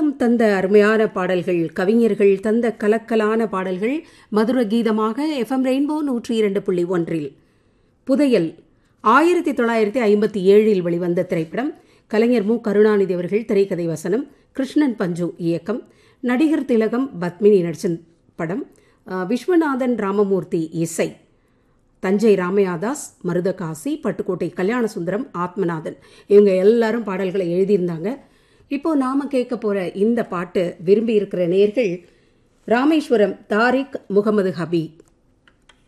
காலம் தந்த அருமையான பாடல்கள் கவிஞர்கள் தந்த கலக்கலான பாடல்கள் மதுர கீதமாக எஃப்எம் ரெயின்போ நூற்றி இரண்டு புள்ளி ஒன்றில் புதையல் ஆயிரத்தி தொள்ளாயிரத்தி ஐம்பத்தி ஏழில் வெளிவந்த திரைப்படம் கலைஞர் மு கருணாநிதி அவர்கள் திரைக்கதை வசனம் கிருஷ்ணன் பஞ்சு இயக்கம் நடிகர் திலகம் பத்மினி நடிச்ச படம் அஹ், விஸ்வநாதன் ராமமூர்த்தி இசை தஞ்சை ராமையாதாஸ் மருதகாசி பட்டுக்கோட்டை கல்யாணசுந்தரம் ஆத்மநாதன் இவங்க எல்லாரும் பாடல்களை எழுதியிருந்தாங்க இப்போ நாம கேட்க போற இந்த பாட்டு விரும்பி இருக்கிற நேர்கள் ராமேஸ்வரம் தாரிக் முகமது ஹபீப்